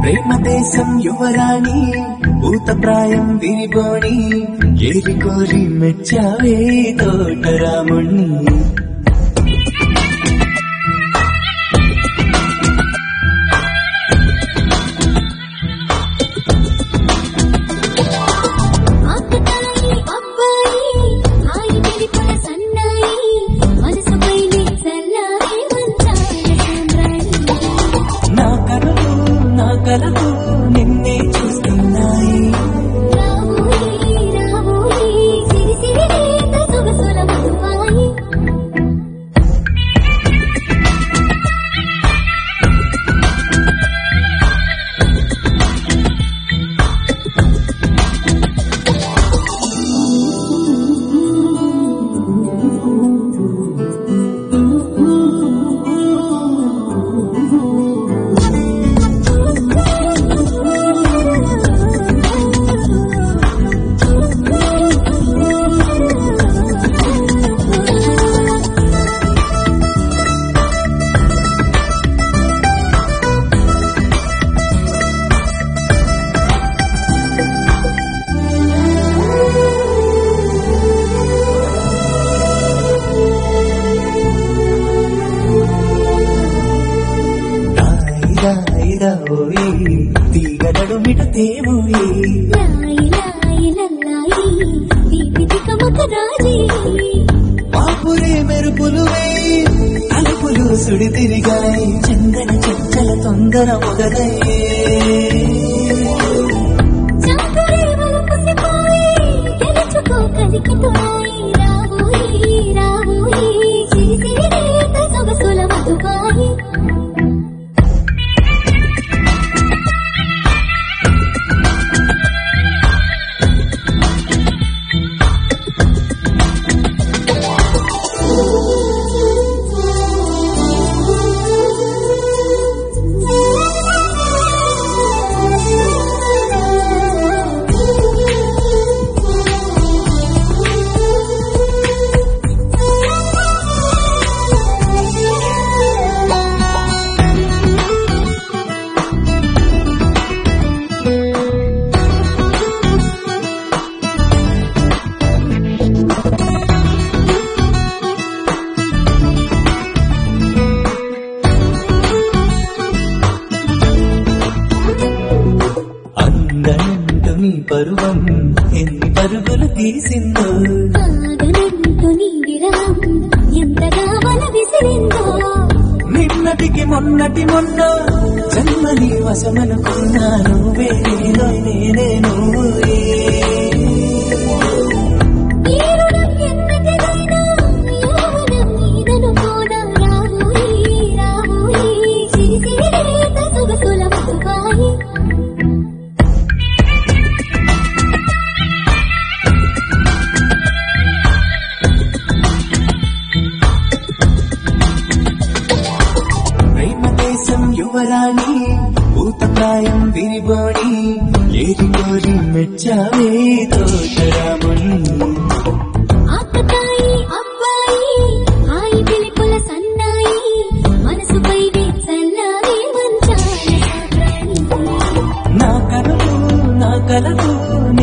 ప్రేమ దేశం యువరాణి భూతప్రాయం విరిబోణి ఏరి కోరి మెచ్చావే తోటరాముణ్ణి ఆకతాయి అబ్బాయి హాయి తెలిపల సన్నాయి మనసుపైనే చల్లారే మంచాల సాంబ్రాణి నా కలలు నా కలలు నిన్నే చూస్తున్నాయి రావోయి రావోయి సిరి సిరి రేత సొగసుల మధుపాయి రాయిరాయిరావోయి తీగడడు మిట తేవోయి లాయి లాయి లల్లాయి తీపి తికమక రాజీ పాపురే మెరుపులు వేయి అలుపులు సుడి తిరిగాయి చందన చెక్కల తొందర మొదలయ్యే చాకరే వలపుసిపోయి గెలుచుకో కలికితోయి రావోయి రావోయి సిరి సిరి రేత సొగసుల మధుపాయి అందనంటు నీ పరువం ఎన్ని పరుగులు తీసిందో ఆగనంటూ నీ విరహం ఎంతగా వల విసిరిందో నిన్నటికి మొన్నటి మొన్న జన్మని వశమనుకున్నాను వేరేలో నేనే నువ్వే తీరుడం ఎన్నటిదైనా యౌవనం నీదనుకోనా రావోయి రావోయి సిరి సిరి రేత సొగసుల మధుపాయి ప్రేమ దేశం యువరాణి భూతప్రాయం విరిబోణి ఏరి కోరి మెచ్చావే తోటరాముణ్ణి ఆకతాయి అబ్బాయి హాయి పిలుపుల సన్నాయి మనసుపై చల్లారే మంచాల సాంబ్రాణి నా కలలు నా కలలు